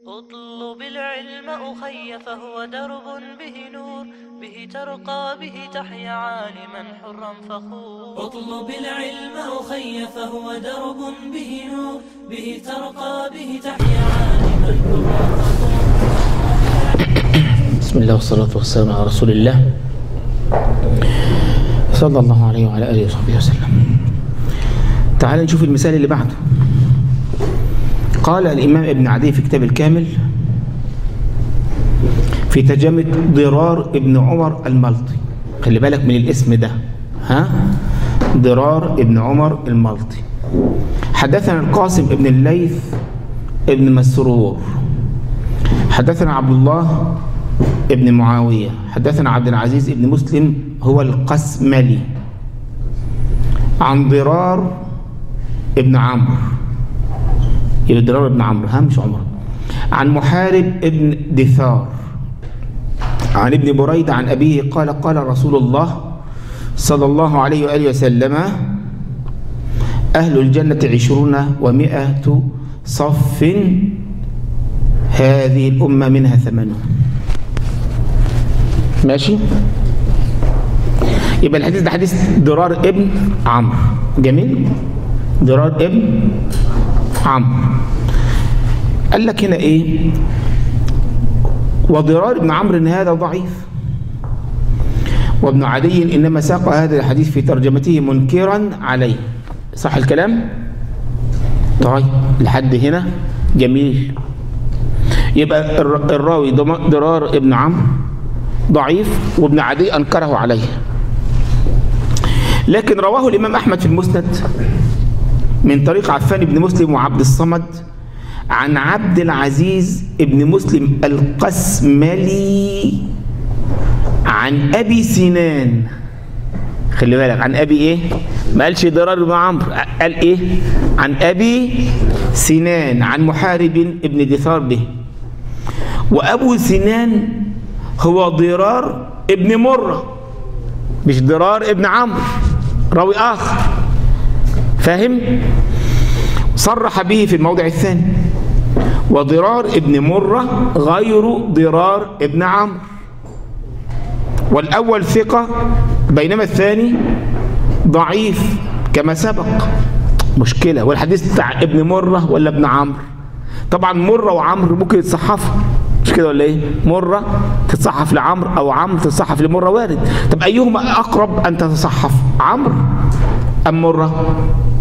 اطلب العلم أخي فهو درب به نور به ترقى به تحيا عالما حرا فخور اطلب العلم أخي فهو درب به نور به ترقى به تحيا عالما حرا بسم الله والصلاة والسلام على رسول الله صلى الله عليه وعلى آله وصحبه وسلم تعال نشوف المثال اللي بعده قال الإمام ابن عدي في كتاب الكامل في ترجمة ضرار ابن عمر الملطي خلي بالك من الاسم ده ها ضرار ابن عمر الملطي حدثنا القاسم ابن الليث ابن مسرور حدثنا عبد الله ابن معاوية حدثنا عبد العزيز ابن مسلم هو القسملي عن ضرار ابن عمرو يبقى ضرار ابن عمرو ها مش عمر عن محارب ابن دثار عن ابن بريدة عن أبيه قال قال رسول الله صلى الله عليه وآله وسلم أهل الجنة عشرون ومائة صف هذه الأمة منها ثمانون ماشي يبقى الحديث ده حديث ضرار ابن عمرو جميل ضرار ابن عمرو قال لك هنا ايه وضرار ابن عمرو هذا ضعيف وابن عدي انما ساق هذا الحديث في ترجمته منكرا عليه صح الكلام طيب لحد هنا جميل يبقى الراوي ضرار ابن عمرو ضعيف وابن عدي أنكره عليه لكن رواه الإمام أحمد في المسند من طريق عفان بن مسلم وعبد الصمد عن عبد العزيز بن مسلم القسملي عن أبي سنان خلي بالك عن أبي إيه ما قالش ضرار بن عمرو قال إيه عن أبي سنان عن محارب ابن دثار به وأبو سنان هو ضرار ابن مرة مش ضرار ابن عمرو راوي آخر فاهم صرح به في الموضع الثاني وضرار ابن مرة غير ضرار ابن عمرو والأول ثقة بينما الثاني ضعيف كما سبق مشكلة والحديث بتاع ابن مرة ولا ابن عمرو طبعا مرة وعمرو ممكن يتصحفوا مش كده ولا ايه مرة تتصحف لعمرو او عمرو تتصحف لمرة وارد طب ايهما اقرب ان تتصحف عمرو ام مرة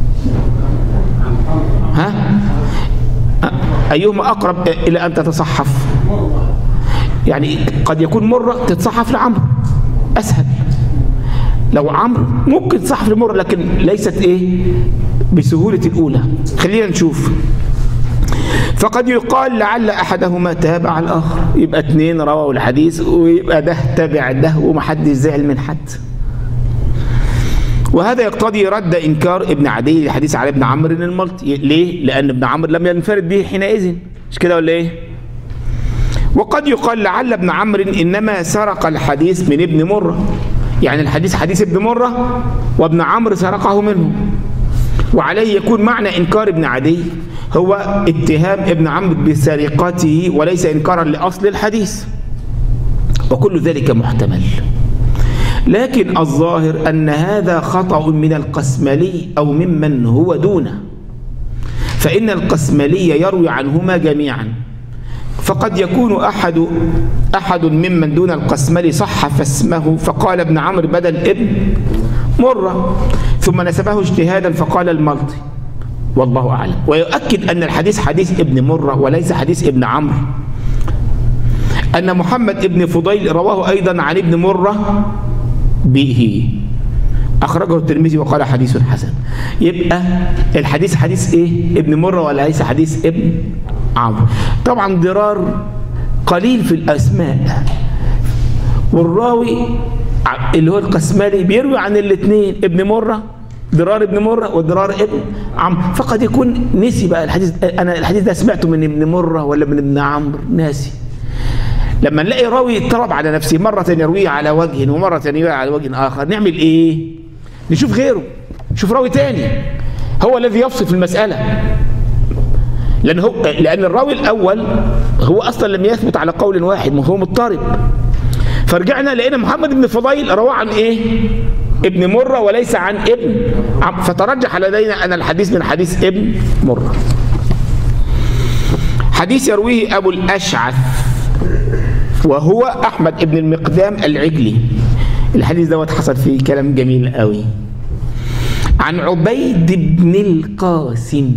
ها ايهما اقرب الى ان تتصحف يعني قد يكون مرة تتصحف لعمرو اسهل لو عمرو ممكن تصحف لمرة لكن ليست ايه بسهولة الاولى خلينا نشوف فقد يقال لعل احدهما تابع الاخر يبقى اتنين رووا الحديث ويبقى ده تابع ده ومحدش زعل من حد وهذا يقتضي رد انكار ابن عدي لحديث على ابن عمرو الملطي ليه لان ابن عمرو لم ينفرد به حينئذ مش كده ولا ايه وقد يقال لعل ابن عمرو انما سرق الحديث من ابن مره يعني الحديث حديث ابن مره وابن عمرو سرقه منه وعليه يكون معنى انكار ابن عدي هو اتهام ابن عمرو بسرقته وليس انكارا لاصل الحديث وكل ذلك محتمل لكن الظاهر ان هذا خطا من القسملي او ممن هو دونه فان القسملي يروي عنهما جميعا فقد يكون احد احد ممن دون القسملي صحف اسمه فقال ابن عمرو بدل ابن مره ثم نسبه اجتهادا فقال الملطي والله أعلم ويؤكد أن الحديث حديث ابن مرة وليس حديث ابن عمرو أن محمد ابن فضيل رواه أيضا عن ابن مرة به أخرجه الترمذي وقال حديث حسن يبقى الحديث حديث إيه ابن مرة وليس حديث ابن عمرو طبعا ضرار قليل في الأسماء والراوي اللي هو القسمالي بيروي عن الاثنين ابن مرة ضرار ابن مرة وضرار ابن عمرو فقد يكون نسي بقى الحديث انا الحديث ده سمعته من ابن مرة ولا من ابن عمرو ناسي لما نلاقي راوي اضطرب على نفسه مرة يرويه على وجه ومرة يرويه على وجه آخر نعمل ايه نشوف غيره نشوف راوي تاني هو الذي يفصل في المسألة لأن هو لأن الراوي الأول هو أصلا لم يثبت على قول واحد ما هو مضطرب فرجعنا لقينا محمد بن فضيل روى عن إيه؟ ابن مرة وليس عن ابن عم- فترجح لدينا أن الحديث من حديث ابن مرة حديث يرويه أبو الأشعث وهو أحمد ابن المقدام العجلي الحديث دوت حصل فيه كلام جميل قوي عن عبيد بن القاسم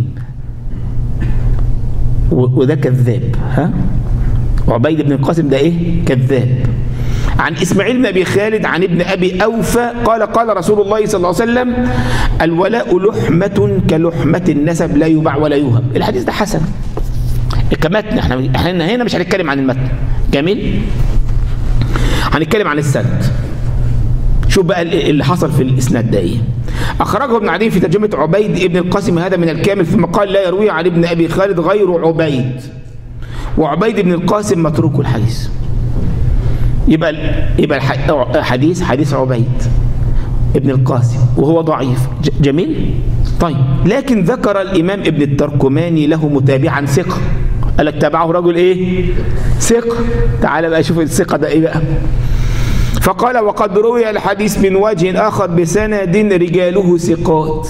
و- وده كذاب ها عبيد بن القاسم ده ايه كذاب عن اسماعيل بن ابي خالد عن ابن ابي اوفى قال قال رسول الله صلى الله عليه وسلم الولاء لحمة كلحمة النسب لا يباع ولا يوهب الحديث ده حسن كمتن احنا احنا هنا مش هنتكلم عن المتن جميل هنتكلم عن السند شوف بقى اللي حصل في الاسناد ده ايه اخرجه ابن عدي في ترجمه عبيد ابن القاسم هذا من الكامل ثم قال لا يروي عن ابن ابي خالد غير عبيد وعبيد بن القاسم متروك الحديث يبقى ال- يبقى الح- حديث حديث عبيد ابن القاسم وهو ضعيف ج- جميل طيب لكن ذكر الامام ابن التركماني له متابعا ثقه قال لك تابعه رجل ايه ثقه تعال بقى شوف الثقه ده ايه بقى فقال وقد روي الحديث من وجه آخر بسند رجاله ثقات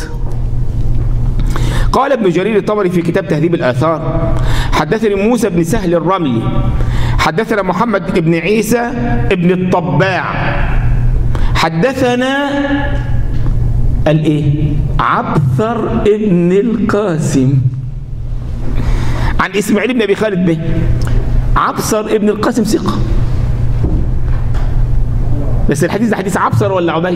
قال ابن جرير الطبري في كتاب تهذيب الآثار حدثني موسى بن سهل الرملي حدثنا محمد بن عيسى ابن الطباع حدثنا الايه عبثر ابن القاسم عن اسماعيل بن ابي خالد به عبثر ابن القاسم ثقه بس الحديث ده حديث عبصر ولا عبيد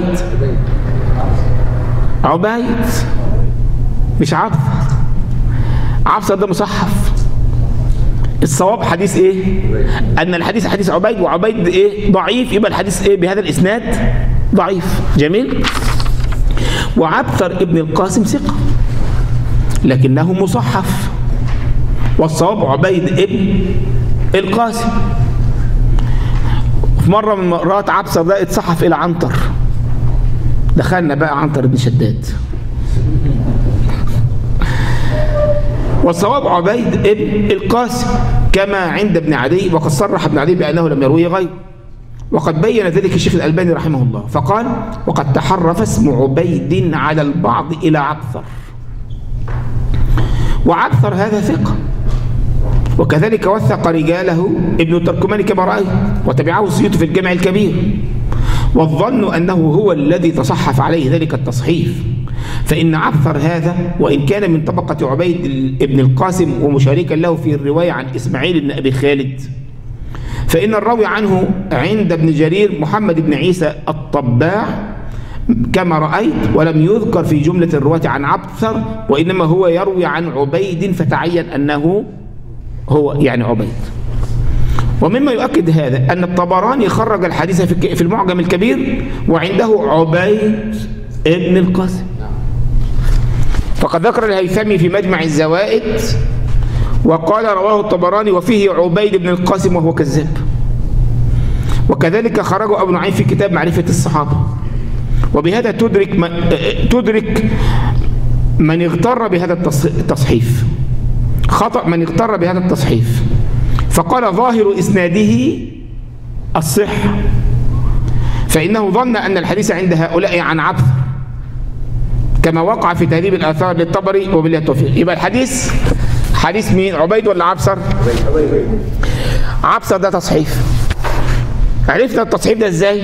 عبيد مش عبصر عبصر ده مصحف الصواب حديث ايه ان الحديث حديث عبيد وعبيد ايه ضعيف يبقى الحديث ايه بهذا الاسناد ضعيف جميل وعبثر ابن القاسم ثقه لكنه مصحف والصواب عبيد ابن القاسم في مرة من مرات عبسة ده اتصحف إلى عنتر دخلنا بقى عنتر بن شداد والصواب عبيد ابن القاسم كما عند ابن عدي وقد صرح ابن عدي بأنه لم يروي غيره وقد بين ذلك الشيخ الألباني رحمه الله فقال وقد تحرف اسم عبيد على البعض إلى عبثر وعبثر هذا ثقة وكذلك وثق رجاله ابن التركماني كما رأيت وتبعه السيوطي في الجامع الكبير والظن أنه هو الذي تصحف عليه ذلك التصحيف فإن عبثر هذا وإن كان من طبقة عبيد ابن القاسم ومشاركا له في الرواية عن إسماعيل بن أبي خالد فإن الراوي عنه عند ابن جرير محمد بن عيسى الطباع كما رأيت ولم يذكر في جملة الرواة عن عبثر وإنما هو يروي عن عبيد فتعين أنه هو يعني عبيد ومما يؤكد هذا أن الطبراني خرج الحديث في في المعجم الكبير وعنده عبيد ابن القاسم فقد ذكر الهيثمي في مجمع الزوائد وقال رواه الطبراني وفيه عبيد بن القاسم وهو كذاب وكذلك خرجه أبو نعيم في كتاب معرفة الصحابة وبهذا تدرك من تدرك من اغتر بهذا التصحيف خطأ من اغتر بهذا التصحيف فقال ظاهر إسناده الصحة فإنه ظن أن الحديث عند هؤلاء عن عبث كما وقع في تهذيب الآثار للطبري وبالله التوفيق يبقى الحديث حديث مين عبيد ولا عبصر عبصر ده تصحيف عرفنا التصحيف ده ازاي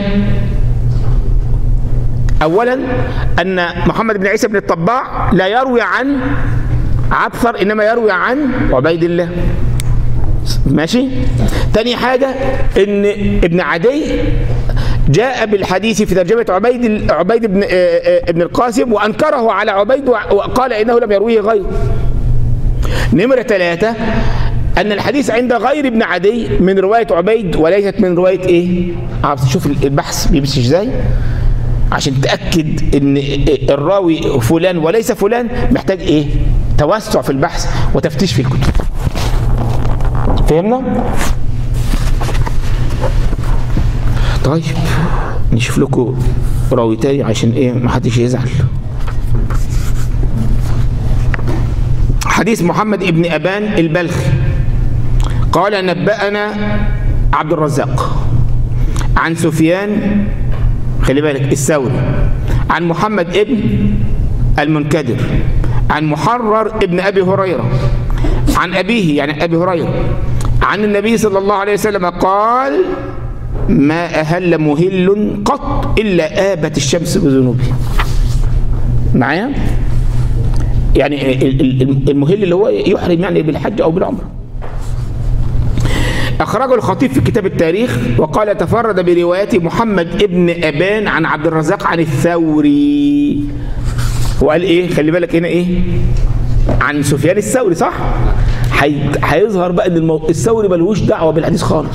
اولا ان محمد بن عيسى بن الطباع لا يروي عن عبثر انما يروي عن عبيد الله ماشي تاني حاجة ان ابن عدي جاء بالحديث في ترجمة عبيد عبيد بن ابن القاسم وانكره على عبيد وقال انه لم يرويه غيره نمرة ثلاثة أن الحديث عند غير ابن عدي من رواية عبيد وليست من رواية إيه؟ عبد شوف البحث بيمشي إزاي؟ عشان تأكد إن الراوي فلان وليس فلان محتاج إيه؟ توسع في البحث وتفتيش في الكتب. فهمنا؟ طيب نشوف لكم راوي تاني عشان إيه ما حدش يزعل. حديث محمد ابن أبان البلخي قال نبأنا عبد الرزاق عن سفيان خلي بالك الثوري عن محمد ابن المنكدر عن محرر ابن أبي هريرة عن أبيه يعني أبي هريرة عن النبي صلى الله عليه وسلم قال ما أهل مهل قط إلا آبت الشمس بذنوبه معايا يعني المهل اللي هو يحرم يعني بالحج أو بالعمرة أخرجه الخطيب في كتاب التاريخ وقال تفرد برواية محمد ابن أبان عن عبد الرزاق عن الثوري وقال إيه خلي بالك هنا إيه عن سفيان الثوري صح هيظهر بقى ان المو... الثوري ملوش دعوه بالحديث خالص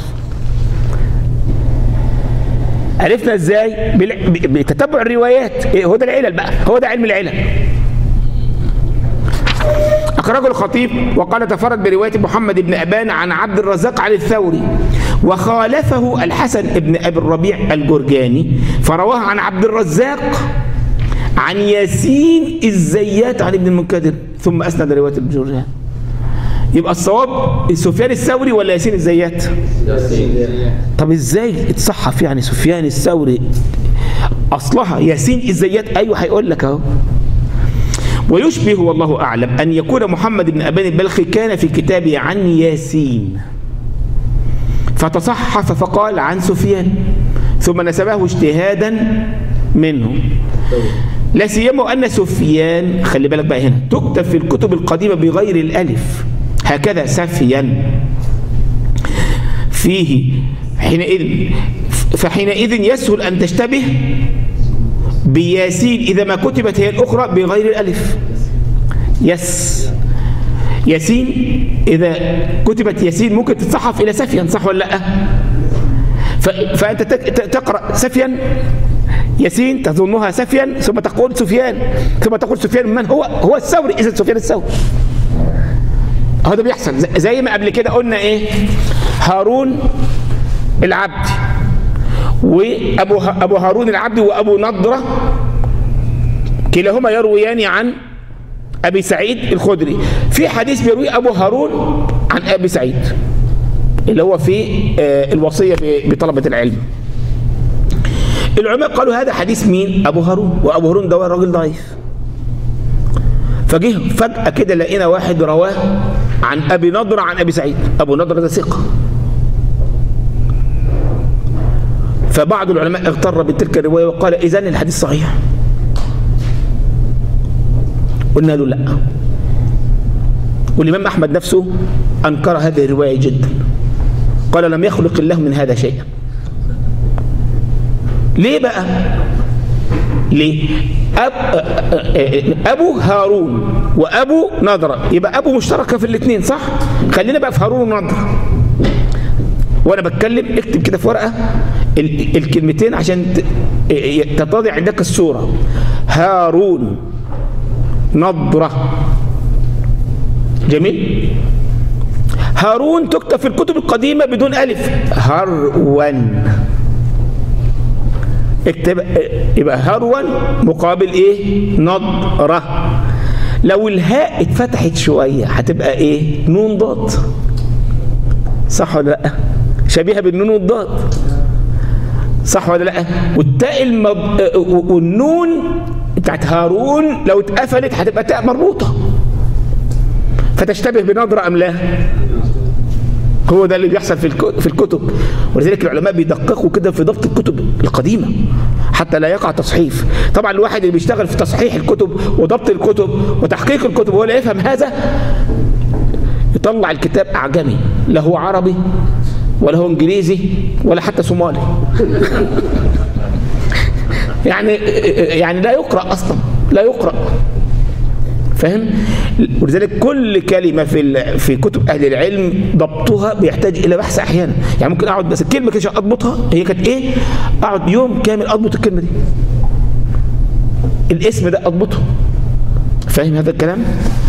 عرفنا ازاي بال... بتتبع الروايات إيه هو ده العلل بقى هو ده علم العلل أخرجه الخطيب وقال تفرد برواية محمد بن أبان عن عبد الرزاق عن الثوري وخالفه الحسن بن أبي الربيع الجرجاني فرواه عن عبد الرزاق عن ياسين الزيات عن ابن المنكدر ثم أسند رواية الجرجاني يبقى الصواب سفيان الثوري ولا ياسين الزيات طب ازاي اتصحف يعني سفيان الثوري اصلها ياسين الزيات ايوه هيقول لك اهو ويشبه والله اعلم ان يكون محمد بن ابان البلخي كان في كتابه عن ياسين فتصحف فقال عن سفيان ثم نسبه اجتهادا منه لا سيما ان سفيان خلي بالك بقى هنا تكتب في الكتب القديمه بغير الالف هكذا سفيا فيه حينئذ فحينئذ يسهل أن تشتبه بياسين إذا ما كتبت هي الأخرى بغير الألف يس ياسين إذا كتبت ياسين ممكن تتصحف إلى سفيا صح ولا لا فأنت تقرأ سفيا ياسين تظنها سفيا ثم تقول سفيان ثم تقول سفيان من هو هو الثوري إذا سفيان الثوري هو ده بيحصل زي ما قبل كده قلنا ايه هارون العبد وابو ابو هارون العبد وابو نضره كلاهما يرويان عن ابي سعيد الخدري في حديث بيروي ابو هارون عن ابي سعيد اللي هو في الوصيه بطلبه العلم العلماء قالوا هذا حديث مين ابو هارون وابو هارون ده راجل ضعيف فجه فجأة كده لقينا واحد رواه عن أبي نضرة عن أبي سعيد أبو نضرة ده ثقة فبعض العلماء اغتر بتلك الرواية وقال إذن الحديث صحيح قلنا له لا والإمام أحمد نفسه أنكر هذه الرواية جدا قال لم يخلق الله من هذا شيئا ليه بقى ليه أب أبو هارون وأبو نضرة يبقى أبو مشتركة في الاثنين صح خلينا بقى في هارون ونضرة وأنا بتكلم اكتب كده في ورقة الكلمتين عشان تتضع عندك الصورة هارون نضرة جميل هارون تكتب في الكتب القديمة بدون ألف هرون اكتب يبقى هرون مقابل ايه نضرة لو الهاء اتفتحت شوية هتبقى ايه نون ضاد صح ولا لا شبيهة بالنون والضاد صح ولا لا والتاء المض... والنون بتاعت هارون لو اتقفلت هتبقى تاء مربوطة فتشتبه بنضرة أم لا هو ده اللي بيحصل في في الكتب ولذلك العلماء بيدققوا كده في ضبط الكتب القديمه حتى لا يقع تصحيف طبعا الواحد اللي بيشتغل في تصحيح الكتب وضبط الكتب وتحقيق الكتب ولا يفهم هذا يطلع الكتاب اعجمي لا هو عربي ولا هو انجليزي ولا حتى صومالي يعني يعني لا يقرا اصلا لا يقرا فاهم ولذلك كل كلمه في في كتب اهل العلم ضبطها بيحتاج الى بحث احيانا يعني ممكن اقعد بس الكلمه كده اضبطها هي كانت ايه اقعد يوم كامل اضبط الكلمه دي الاسم ده اضبطه فاهم هذا الكلام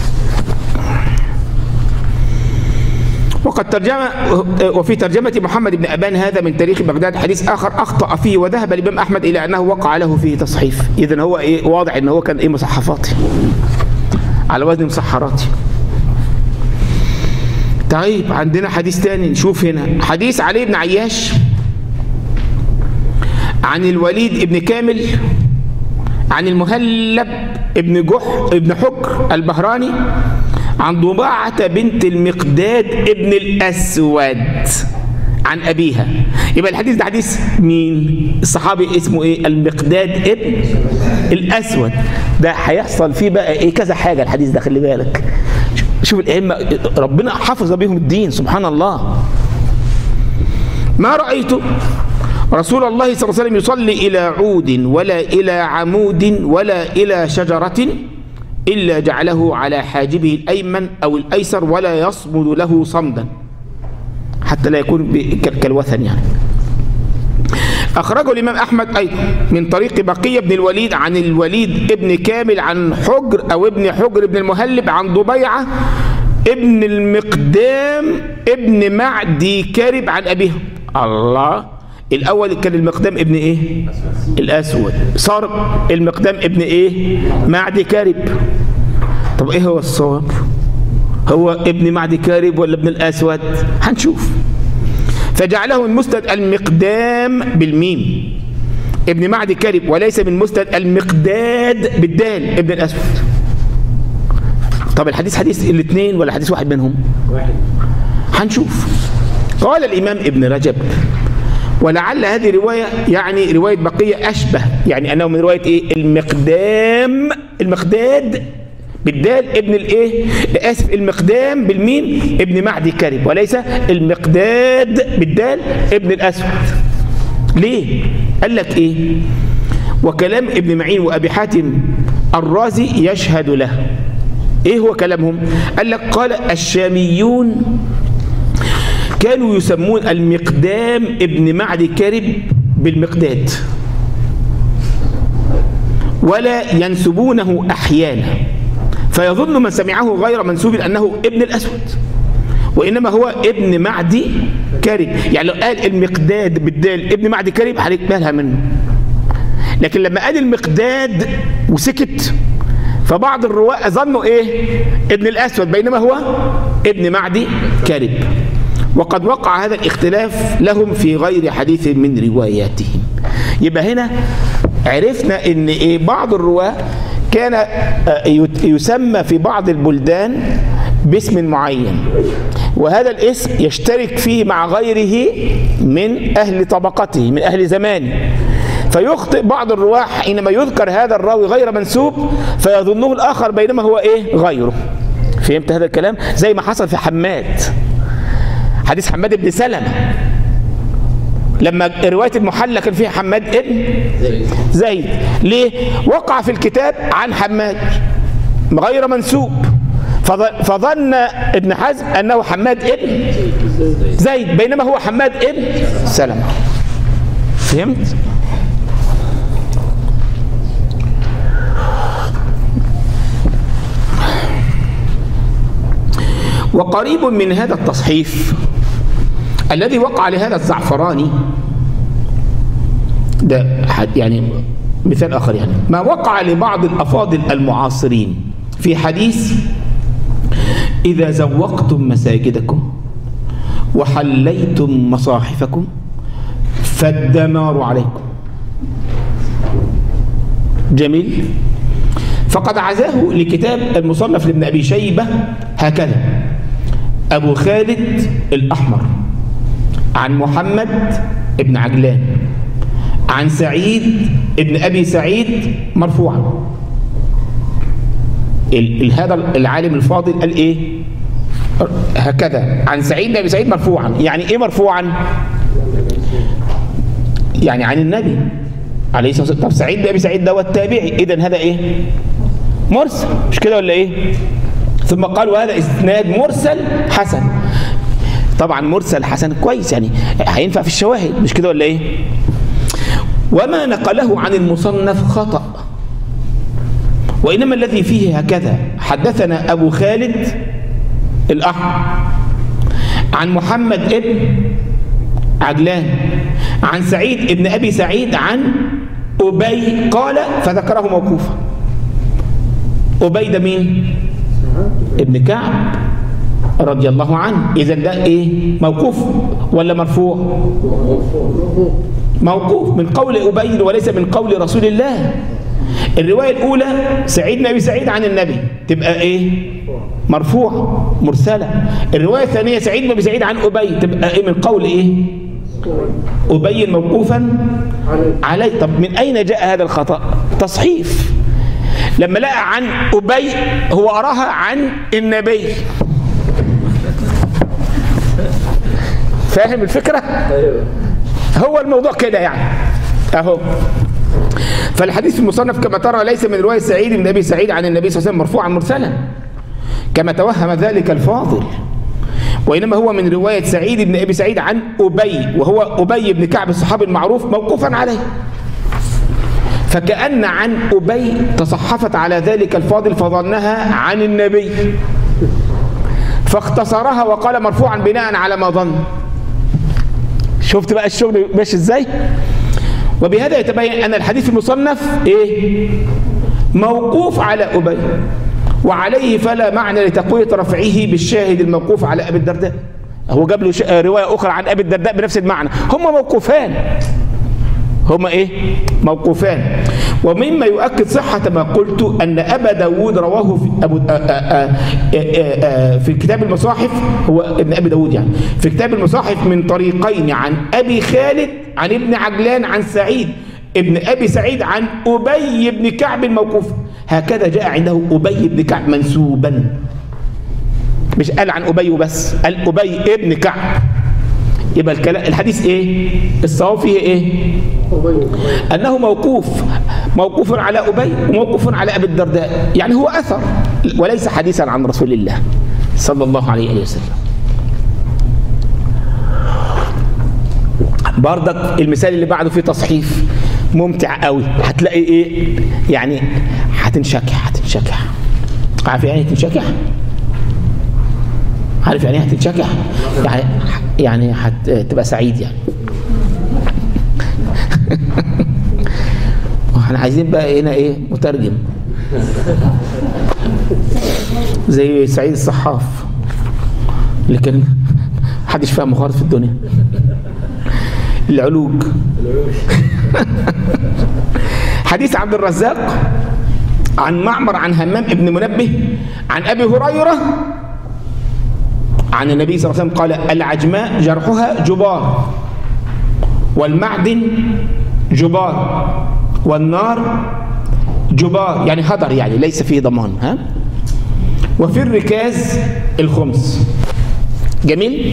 وقد ترجم وفي ترجمة محمد بن أبان هذا من تاريخ بغداد حديث آخر أخطأ فيه وذهب الإمام أحمد إلى أنه وقع له فيه تصحيف إذا هو إيه واضح أن هو كان إيه مصحفاتي على وزن مسحراتي طيب عندنا حديث تاني نشوف هنا حديث علي بن عياش عن الوليد ابن كامل عن المهلب ابن جح ابن حكر البهراني عن ضباعة بنت المقداد ابن الأسود عن أبيها يبقى الحديث ده حديث مين الصحابي اسمه ايه المقداد ابن الأسود ده هيحصل فيه بقى ايه كذا حاجة الحديث ده خلي بالك شوف الأئمة ربنا حفظ بهم الدين سبحان الله ما رأيت رسول الله صلى الله عليه وسلم يصلي إلى عود ولا إلى عمود ولا إلى شجرة إلا جعله على حاجبه الأيمن أو الأيسر ولا يصمد له صمدا حتى لا يكون كالوثن يعني أخرجه الإمام أحمد أيضا من طريق بقية بن الوليد عن الوليد ابن كامل عن حجر أو ابن حجر ابن المهلب عن ضبيعة ابن المقدام ابن معدي كارب عن أبيه الله الأول كان المقدام ابن إيه الأسود صار المقدام ابن إيه معدي كارب طب إيه هو الصواب هو ابن معدي كارب ولا ابن الأسود هنشوف فجعله من مسند المقدام بالميم ابن معدي كارب وليس من مسند المقداد بالدال ابن الأسود طب الحديث حديث الاثنين ولا حديث واحد منهم واحد هنشوف قال الإمام ابن رجب ولعل هذه رواية يعني رواية بقية أشبه يعني أنه من رواية إيه المقدام المقداد بالدال ابن الايه اسف المقدام بالميم ابن معدي كرب وليس المقداد بالدال ابن الاسود ليه قال لك ايه وكلام ابن معين وابي حاتم الرازي يشهد له ايه هو كلامهم قال لك قال الشاميون كانوا يسمون المقدام ابن معدي كرب بالمقداد ولا ينسبونه احيانا فيظن من سمعه غير منسوب انه ابن الاسود وانما هو ابن معدي كرب يعني لو قال المقداد بالدال ابن معدي كرب هنقبلها منه لكن لما قال المقداد وسكت فبعض الرواة ظنوا ايه ابن الاسود بينما هو ابن معدي كرب وقد وقع هذا الاختلاف لهم في غير حديث من رواياتهم يبقى هنا عرفنا ان ايه بعض الرواه كان يسمى في بعض البلدان باسم معين وهذا الاسم يشترك فيه مع غيره من اهل طبقته من اهل زمانه فيخطئ بعض الرواه حينما يذكر هذا الراوي غير منسوب فيظنه الاخر بينما هو ايه غيره فهمت هذا الكلام زي ما حصل في حماد حديث حماد بن سلمة لما رواية المحلى كان فيها حماد ابن زيد ليه وقع في الكتاب عن حماد غير منسوب فظن ابن حزم أنه حماد ابن زيد بينما هو حماد ابن سلمة فهمت وقريب من هذا التصحيف الذي وقع لهذا الزعفراني ده يعني مثال آخر يعني ما وقع لبعض الأفاضل المعاصرين في حديث إذا زوقتم مساجدكم وحليتم مصاحفكم فالدمار عليكم جميل فقد عزاه لكتاب المصنف لابن أبي شيبة هكذا أبو خالد الأحمر عن محمد ابن عجلان عن سعيد ابن أبي سعيد مرفوعا هذا العالم الفاضل قال إيه هكذا عن سعيد بن أبي سعيد مرفوعا يعني إيه مرفوعا يعني عن النبي عليه الصلاة والسلام طب سعيد بن أبي سعيد دوت تابعي إذا هذا إيه مرسل مش كده ولا إيه ثم قال وهذا اسناد مرسل حسن طبعا مرسل حسن كويس يعني هينفع في الشواهد مش كده ولا ايه وما نقله عن المصنف خطأ وإنما الذي فيه هكذا حدثنا أبو خالد الأحمر عن محمد ابن عجلان عن سعيد ابن أبي سعيد عن أبي قال فذكره موقوفا أبي ده مين ابن كعب رضي الله عنه إذا ده إيه موقوف ولا مرفوع موقوف من قول أبي وليس من قول رسول الله الرواية الأولى سعيد نبي سعيد عن النبي تبقى إيه مرفوع مرسلة الرواية الثانية سعيد نبي سعيد عن أبي تبقى إيه من قول إيه أبي موقوفا عليه طب من أين جاء هذا الخطأ تصحيف لما لقى عن أبي هو أراها عن النبي فاهم الفكرة هو الموضوع كده يعني أهو فالحديث في المصنف كما ترى ليس من رواية سعيد بن أبي سعيد عن النبي صلى الله عليه وسلم مرفوعا مرسلا كما توهم ذلك الفاضل وإنما هو من رواية سعيد بن أبي سعيد عن أبي وهو أبي بن كعب الصحابي المعروف موقوفا عليه فكأن عن أبي تصحفت على ذلك الفاضل فظنها عن النبي فاختصرها وقال مرفوعا بناء على ما ظن شفت بقى الشغل ماشي ازاي وبهذا يتبين أن الحديث المصنف إيه موقوف على أبي وعليه فلا معنى لتقوية رفعه بالشاهد الموقوف على أبي الدرداء هو جاب له رواية أخرى عن أبي الدرداء بنفس المعنى هم موقوفان هما ايه موقوفان ومما يؤكد صحة ما قلت أن أبا داود رواه في, أبو آآ آآ آآ في كتاب المصاحف هو ابن أبي داود يعني في كتاب المصاحف من طريقين عن أبي خالد عن ابن عجلان عن سعيد ابن أبي سعيد عن أبي بن كعب الموقوف هكذا جاء عنده أبي بن كعب منسوبا مش قال عن أبي بس قال أبي ابن كعب يبقى الكلام الحديث ايه الصواب فيه ايه انه موقوف موقوف على ابي وموقوف على ابي الدرداء يعني هو اثر وليس حديثا عن رسول الله صلى الله عليه وسلم بردك المثال اللي بعده فيه تصحيف ممتع قوي هتلاقي ايه يعني هتنشكح هتنشكح عارف يعني تنشكح عارف يعني ايه هتنشكح يعني يعني هتبقى سعيد يعني احنا عايزين بقى هنا ايه مترجم زي سعيد الصحاف اللي كان محدش فاهمه خالص في الدنيا العلوج حديث عبد الرزاق عن معمر عن همام ابن منبه عن ابي هريره عن النبي صلى الله عليه وسلم قال العجماء جرحها جبار والمعدن جبار والنار جبار يعني هدر يعني ليس فيه ضمان ها وفي الركاز الخمس جميل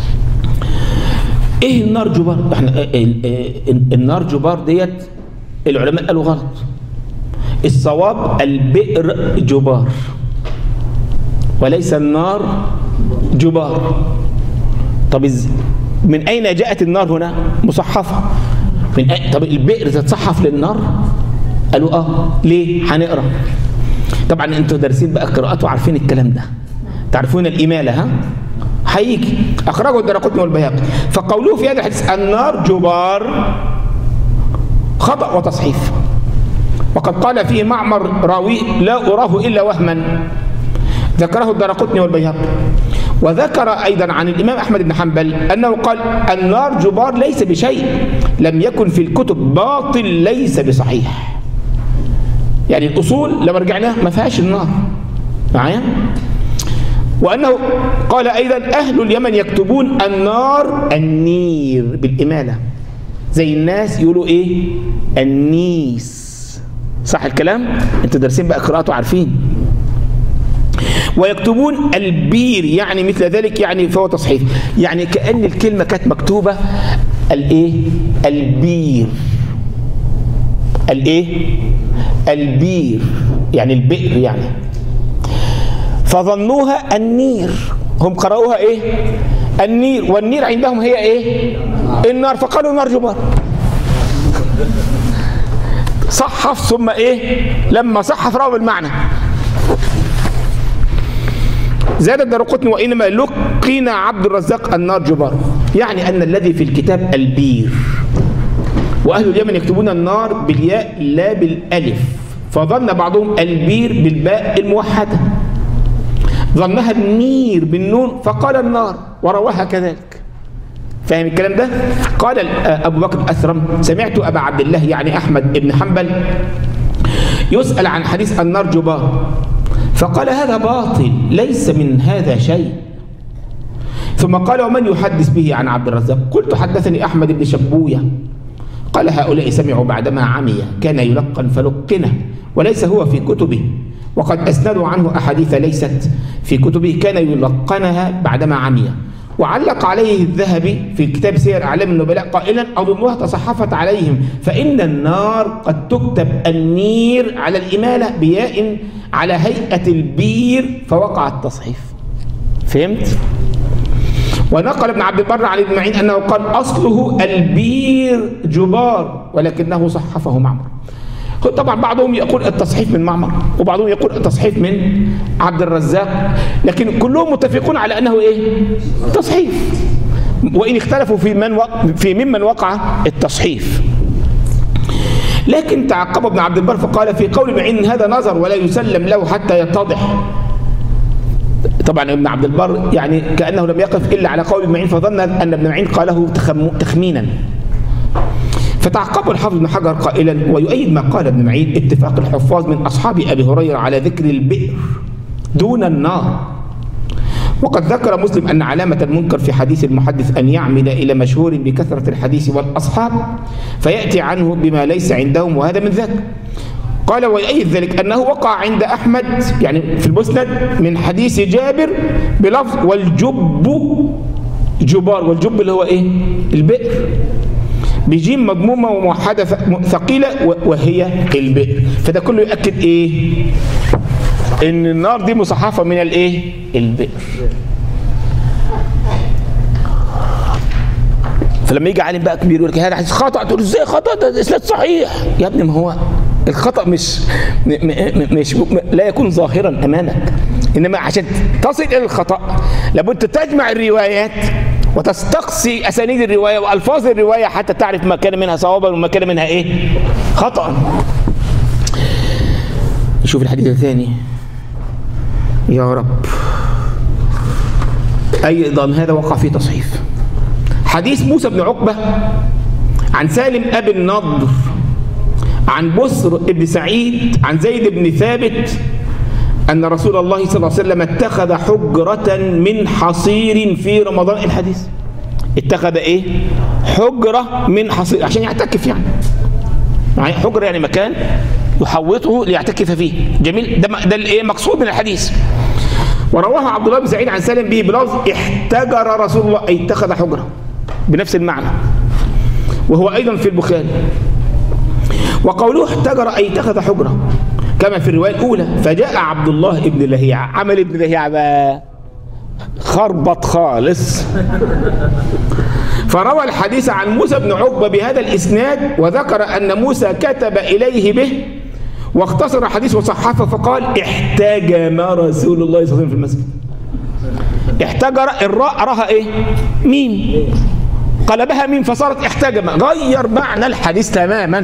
ايه النار جبار احنا النار جبار ديت العلماء قالوا غلط الصواب البئر جبار وليس النار جبار طب من أين جاءت النار هنا مصحفة من أي... طب البئر تتصحف للنار قالوا اه ليه هنقرا طبعا انتوا دارسين بقى قراءات وعارفين الكلام ده تعرفون الإمالة ها هيجي أخرجه الدرقطني والبيهقي فقوله في هذا الحديث النار جبار خطأ وتصحيف وقد قال فيه معمر راوي لا أراه إلا وهما ذكره الدرقطني والبيهقي وذكر أيضا عن الإمام أحمد بن حنبل أنه قال النار جبار ليس بشيء لم يكن في الكتب باطل ليس بصحيح يعني الأصول لما رجعناها ما فيهاش النار معايا وأنه قال أيضا أهل اليمن يكتبون النار النير بالإمالة زي الناس يقولوا إيه النيس صح الكلام انتوا دارسين بقى قراءته عارفين ويكتبون البير يعني مثل ذلك يعني فهو تصحيف يعني كأن الكلمة كانت مكتوبة الايه البير الايه البير يعني البئر يعني فظنوها النير هم قرأوها ايه النير والنير عندهم هي ايه النار فقالوا نار جبار صحف ثم ايه لما صحف راوا بالمعنى زاد الدرقطني وإنما لقين عبد الرزاق النار جبار يعني أن الذي في الكتاب البير وأهل اليمن يكتبون النار بالياء لا بالألف فظن بعضهم البير بالباء الموحدة ظنها النير بالنون فقال النار ورواها كذلك فاهم الكلام ده قال أبو بكر الأثرم سمعت أبا عبد الله يعني أحمد بن حنبل يسأل عن حديث النار جبار فقال هذا باطل ليس من هذا شيء ثم قال ومن يحدث به عن عبد الرزاق قلت حدثني أحمد بن شبوية قال هؤلاء سمعوا بعدما عمي كان يلقن فلقنه وليس هو في كتبه وقد أسندوا عنه أحاديث ليست في كتبه كان يلقنها بعدما عمي وعلق عليه الذهبي في كتاب سير أعلام النبلاء قائلا أظنها تصحفت عليهم فإن النار قد تكتب النير على الإمالة بياء على هيئة البير فوقع التصحيف فهمت؟ ونقل ابن عبد البر عن ابن معين أنه قال أصله البير جبار ولكنه صحفه معمر طبعا بعضهم يقول التصحيف من معمر وبعضهم يقول التصحيف من عبد الرزاق لكن كلهم متفقون على انه ايه تصحيف وان اختلفوا في من و... في ممن وقع التصحيف لكن تعقب ابن عبد البر فقال في قول معين هذا نظر ولا يسلم له حتى يتضح طبعا ابن عبد البر يعني كانه لم يقف الا على قول ابن معين فظن ان ابن معين قاله تخم... تخمينا فتعقب الحافظ بن حجر قائلا ويؤيد ما قال ابن معين اتفاق الحفاظ من اصحاب ابي هريره على ذكر البئر دون النار وقد ذكر مسلم ان علامه المنكر في حديث المحدث ان يعمد الى مشهور بكثره الحديث والاصحاب فياتي عنه بما ليس عندهم وهذا من ذاك قال ويؤيد ذلك انه وقع عند احمد يعني في المسند من حديث جابر بلفظ والجب جبار والجب اللي هو ايه البئر بجيم مضمومة وموحدة ثقيلة وهي البئر فده كله يؤكد ايه ان النار دي مصحفة من الايه البئر فلما يجي عالم بقى كبير يقول لك هذا حديث خطأ تقول ازاي خطأ ده اسناد صحيح يا ابني ما هو الخطأ مش مش لا يكون ظاهرا امامك انما عشان تصل الى الخطأ لابد تجمع الروايات وتستقصي اسانيد الروايه والفاظ الروايه حتى تعرف ما كان منها صوابا وما كان منها ايه خطا نشوف الحديث الثاني يا رب ايضا هذا وقع في تصحيف حديث موسى بن عقبه عن سالم ابي النضر عن بسر بن سعيد عن زيد بن ثابت أن رسول الله صلى الله عليه وسلم اتخذ حجرة من حصير في رمضان الحديث اتخذ ايه حجرة من حصير عشان يعتكف يعني يعني حجرة يعني مكان يحوطه ليعتكف فيه جميل ده ده الايه مقصود من الحديث ورواه عبد الله بن سعيد عن سالم به بلفظ احتجر رسول الله اي اتخذ حجرة بنفس المعنى وهو ايضا في البخاري وقوله احتجر اي اتخذ حجره كما في الرواية الأولى فجاء عبد الله ابن لهيعة عمل ابن لهيعة بقى خربط خالص فروى الحديث عن موسى بن عقبة بهذا الإسناد وذكر أن موسى كتب إليه به واختصر حديث وصحفه فقال احتجم رسول الله صلى الله عليه وسلم في المسجد احتجر الراء راها ايه ميم قلبها ميم فصارت احتجم غير معنى الحديث تماما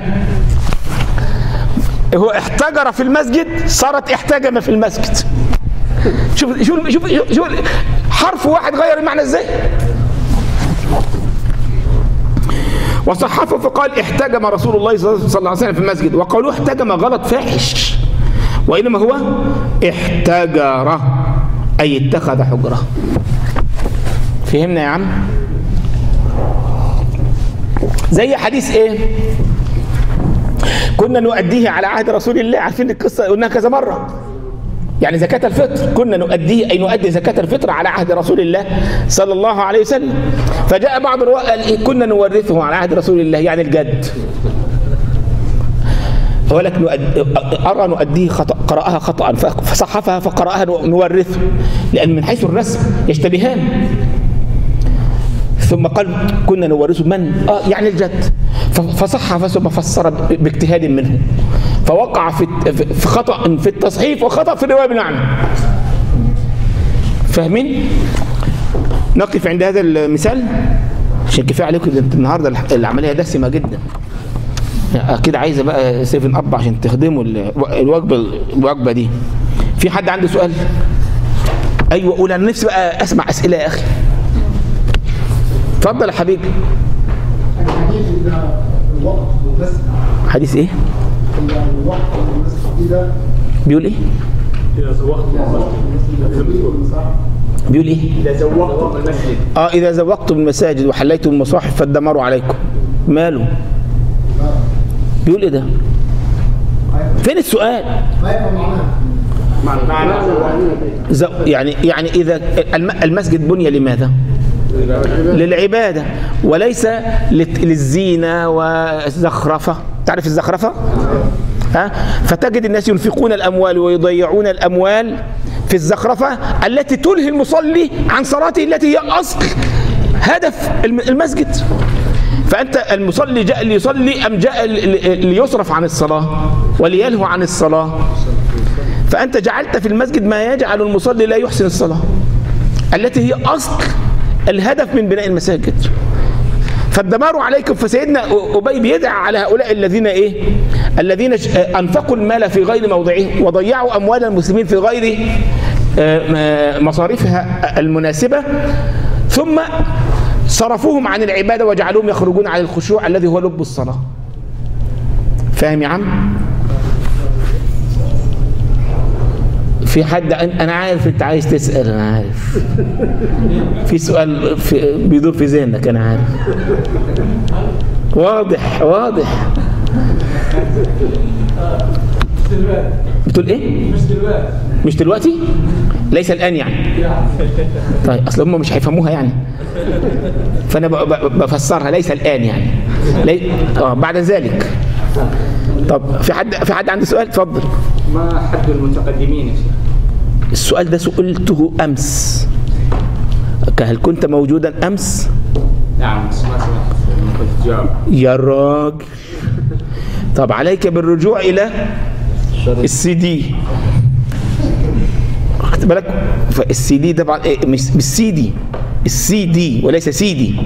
هو احتجر في المسجد صارت احتجم في المسجد شوف شوف شوف, شوف حرف واحد غير المعنى ازاي وصحفه فقال احتجم رسول الله صلى الله عليه وسلم في المسجد وقالوا احتجم غلط فاحش وانما هو احتجر اي اتخذ حجره فهمنا يا عم زي حديث ايه كنا نؤديه على عهد رسول الله عارفين القصة قلناها كذا مرة يعني زكاة الفطر كنا نؤديه أي نؤدي زكاة الفطر على عهد رسول الله صلى الله عليه وسلم فجاء بعض الرواة قال إيه كنا نورثه على عهد رسول الله يعني الجد ولكن نؤد... أرى نؤديه خطأ قرأها خطأ فصحفها فقرأها نورثه لأن من حيث الرسم يشتبهان ثم قال كنا نورثه من؟ آه يعني الجد فصح ثم فسر باجتهاد منه فوقع في في خطأ في التصحيف وخطأ في الرواية بمعنى فاهمين؟ نقف عند هذا المثال عشان كفايه عليكم النهارده العمليه دسمه جدا اكيد عايزه بقى 7 اب عشان تخدموا الوجبه الوجبه دي في حد عنده سؤال ايوه قول انا نفسي بقى اسمع اسئله يا اخي اتفضل يا حبيبي الحديث إذا الوقت والمسجد حديث ايه إذا الوقت والمسجد إذا بيقول ايه إذا الوقت والمسجد بيقول ايه إذا زوقتم المسجد اه اذا زوقتم المساجد وحليتم المصاحف فالدمار عليكم ماله بيقول ايه ده فين السؤال ما يفهم معناها معنى زو يعني يعني اذا الم- المسجد بني لماذا للعباده وليس لت- للزينه والزخرفه تعرف الزخرفه ها فتجد الناس ينفقون الاموال ويضيعون الاموال في الزخرفه التي تلهي المصلي عن صلاته التي هي اصل هدف الم- المسجد فانت المصلي جاء ليصلي ام جاء ل- ل- ليصرف عن الصلاه وليلهو عن الصلاه فأنت جعلت في المسجد ما يجعل المصلي لا يحسن الصلاة التي هي أصل الهدف من بناء المساجد فالدمار عليكم فسيدنا أبي بيدعى على هؤلاء الذين إيه الذين ش- آه، أنفقوا المال في غير موضعه وضيعوا أموال المسلمين في غير آه، م- مصاريفها المناسبة ثم صرفوهم عن العبادة وجعلوهم يخرجون عن الخشوع الذي هو لب الصلاة فاهم يا عم؟ في حد انا عارف انت عايز تسال انا عارف في سؤال في بيدور في ذهنك انا عارف واضح واضح بتقول ايه مش دلوقتي مش دلوقتي ليس الان يعني طيب اصل هم مش هيفهموها يعني فانا ب- ب- بفسرها ليس الان يعني لي... اه بعد ذلك طب في حد في حد عنده سؤال اتفضل ما حد المتقدمين يا شيخ السؤال ده سئلته أمس هل كنت موجودا أمس نعم بس ما سمعت لما كنت تجاوب يا راجل طب عليك بالرجوع إلى السي دي خدت بالك فالسي دي طبعا إيه مش مش سي دي السي دي وليس سي دي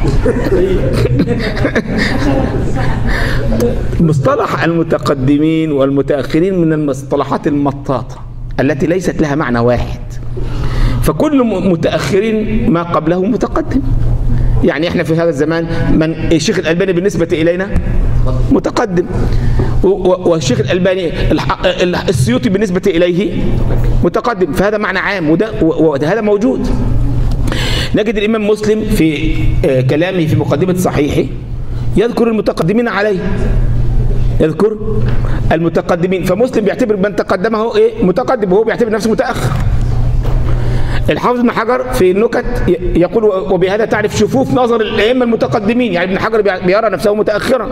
مصطلح المتقدمين والمتأخرين من المصطلحات المطاطة التي ليست لها معنى واحد فكل م- متأخرين ما قبله متقدم يعني احنا في هذا الزمان من الشيخ الألباني بالنسبة إلينا متقدم و- و- والشيخ الألباني الح- ال- السيوطي بالنسبة إليه متقدم فهذا معنى عام وده و- وهذا موجود نجد الإمام مسلم في آه، كلامه في مقدمة صحيحه يذكر المتقدمين عليه يذكر المتقدمين فمسلم بيعتبر من تقدمه ايه متقدم وهو بيعتبر نفسه متاخر الحافظ ابن حجر في النكت ي- يقول وبهذا تعرف شفوف نظر الائمه المتقدمين يعني ابن حجر بي- بيرى نفسه متاخرا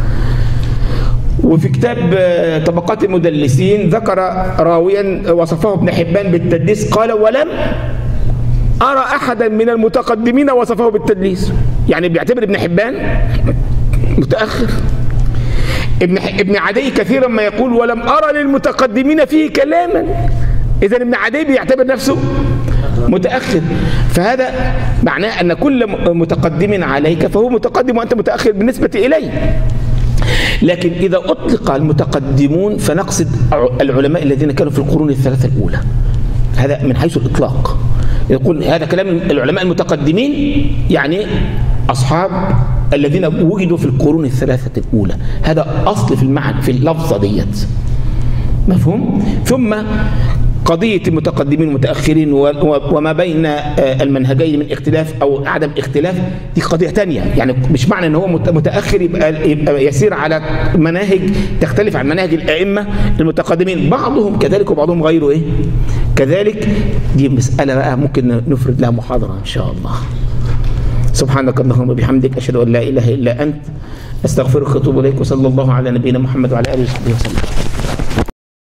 وفي كتاب آه، طبقات المدلسين ذكر راويا وصفه ابن حبان بالتدليس قال ولم أرى أحدا من المتقدمين وصفه بالتدليس يعني بيعتبر ابن حبان متأخر ابن ابن عدي كثيرا ما يقول ولم أرى للمتقدمين فيه كلاما إذا ابن عدي بيعتبر نفسه متأخر فهذا معناه أن كل م- متقدم عليك فهو متقدم وأنت متأخر بالنسبة إليه لكن إذا أطلق المتقدمون فنقصد ع- العلماء الذين كانوا في القرون الثلاثة الأولى هذا من حيث الإطلاق يقول هذا كلام العلماء المتقدمين يعني أصحاب الذين وجدوا في القرون الثلاثة الأولى هذا أصل في المعنى في اللفظة ديت مفهوم ثم قضية المتقدمين والمتأخرين و- و- وما بين آه، المنهجين من اختلاف أو عدم اختلاف دي قضية تانية يعني مش معنى أن هو مت- متأخر يبقى, يبقى يسير على مناهج تختلف عن مناهج الأئمة المتقدمين بعضهم كذلك وبعضهم غيره إيه كذلك دي مسألة بقى ممكن نفرد لها محاضرة إن شاء الله سبحانك اللهم وبحمدك أشهد أن لا إله إلا أنت أستغفرك وأتوب إليك وصلى الله على نبينا محمد وعلى آله وصحبه وسلم